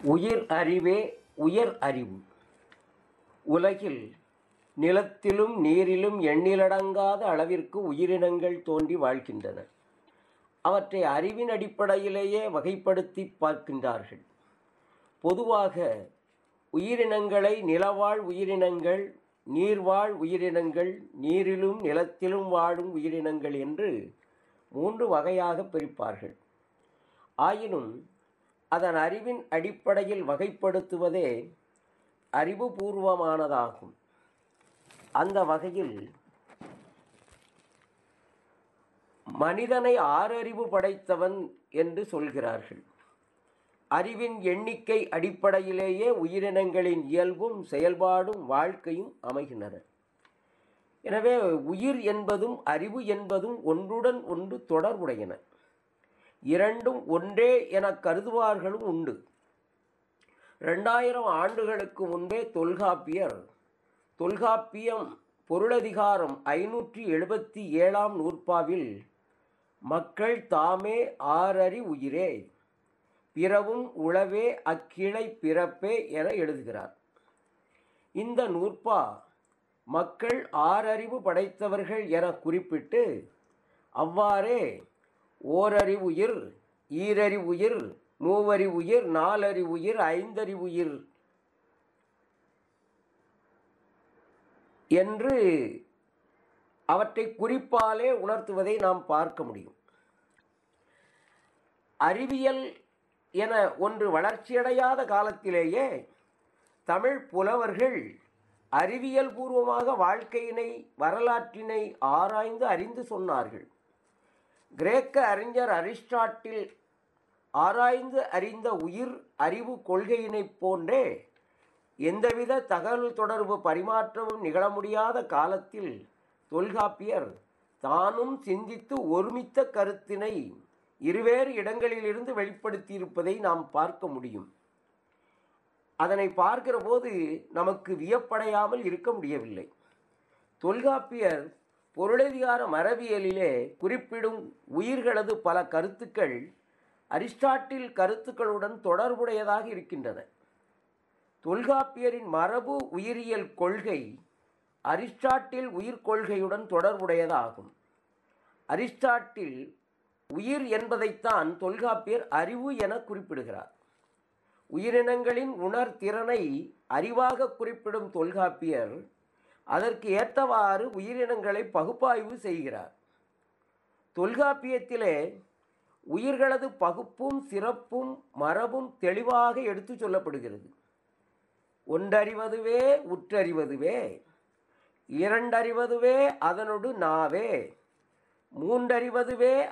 உயிர் அறிவே உயர் அறிவு உலகில் நிலத்திலும் நீரிலும் எண்ணிலடங்காத அளவிற்கு உயிரினங்கள் தோன்றி வாழ்கின்றன அவற்றை அறிவின் அடிப்படையிலேயே வகைப்படுத்தி பார்க்கின்றார்கள் பொதுவாக உயிரினங்களை நிலவாழ் உயிரினங்கள் நீர்வாழ் உயிரினங்கள் நீரிலும் நிலத்திலும் வாழும் உயிரினங்கள் என்று மூன்று வகையாக பிரிப்பார்கள் ஆயினும் அதன் அறிவின் அடிப்படையில் வகைப்படுத்துவதே அறிவுபூர்வமானதாகும் அந்த வகையில் மனிதனை ஆறறிவு படைத்தவன் என்று சொல்கிறார்கள் அறிவின் எண்ணிக்கை அடிப்படையிலேயே உயிரினங்களின் இயல்பும் செயல்பாடும் வாழ்க்கையும் அமைகின்றன எனவே உயிர் என்பதும் அறிவு என்பதும் ஒன்றுடன் ஒன்று தொடர்புடையன இரண்டும் ஒன்றே என கருதுவார்களும் உண்டு ரெண்டாயிரம் ஆண்டுகளுக்கு முன்பே தொல்காப்பியர் தொல்காப்பியம் பொருளதிகாரம் ஐநூற்றி எழுபத்தி ஏழாம் நூற்பாவில் மக்கள் தாமே ஆறறி உயிரே பிறவும் உளவே அக்கிளை பிறப்பே என எழுதுகிறார் இந்த நூற்பா மக்கள் ஆறறிவு படைத்தவர்கள் என குறிப்பிட்டு அவ்வாறே ஓரறிவுயிர் ஈரறிவுயிர் மூவறிவுயிர் நாலறிவுயிர் ஐந்தறிவுயிர் என்று அவற்றை குறிப்பாலே உணர்த்துவதை நாம் பார்க்க முடியும் அறிவியல் என ஒன்று வளர்ச்சியடையாத காலத்திலேயே தமிழ் புலவர்கள் அறிவியல் பூர்வமாக வாழ்க்கையினை வரலாற்றினை ஆராய்ந்து அறிந்து சொன்னார்கள் கிரேக்க அறிஞர் அரிஸ்டாட்டில் ஆராய்ந்து அறிந்த உயிர் அறிவு கொள்கையினைப் போன்றே எந்தவித தகவல் தொடர்பு பரிமாற்றமும் நிகழ முடியாத காலத்தில் தொல்காப்பியர் தானும் சிந்தித்து ஒருமித்த கருத்தினை இருவேறு இடங்களிலிருந்து வெளிப்படுத்தியிருப்பதை நாம் பார்க்க முடியும் அதனை பார்க்கிற போது நமக்கு வியப்படையாமல் இருக்க முடியவில்லை தொல்காப்பியர் பொருளதிகார மரபியலிலே குறிப்பிடும் உயிர்களது பல கருத்துக்கள் அரிஸ்டாட்டில் கருத்துக்களுடன் தொடர்புடையதாக இருக்கின்றன தொல்காப்பியரின் மரபு உயிரியல் கொள்கை அரிஸ்டாட்டில் உயிர் கொள்கையுடன் தொடர்புடையதாகும் அரிஸ்டாட்டில் உயிர் என்பதைத்தான் தொல்காப்பியர் அறிவு என குறிப்பிடுகிறார் உயிரினங்களின் உணர்திறனை அறிவாக குறிப்பிடும் தொல்காப்பியர் அதற்கு ஏற்றவாறு உயிரினங்களை பகுப்பாய்வு செய்கிறார் தொல்காப்பியத்திலே உயிர்களது பகுப்பும் சிறப்பும் மரபும் தெளிவாக எடுத்து சொல்லப்படுகிறது ஒன்றறிவதுவே உற்றறிவதுவே இரண்டறிவதுவே அதனொடு நாவே மூன்றறிவதுவே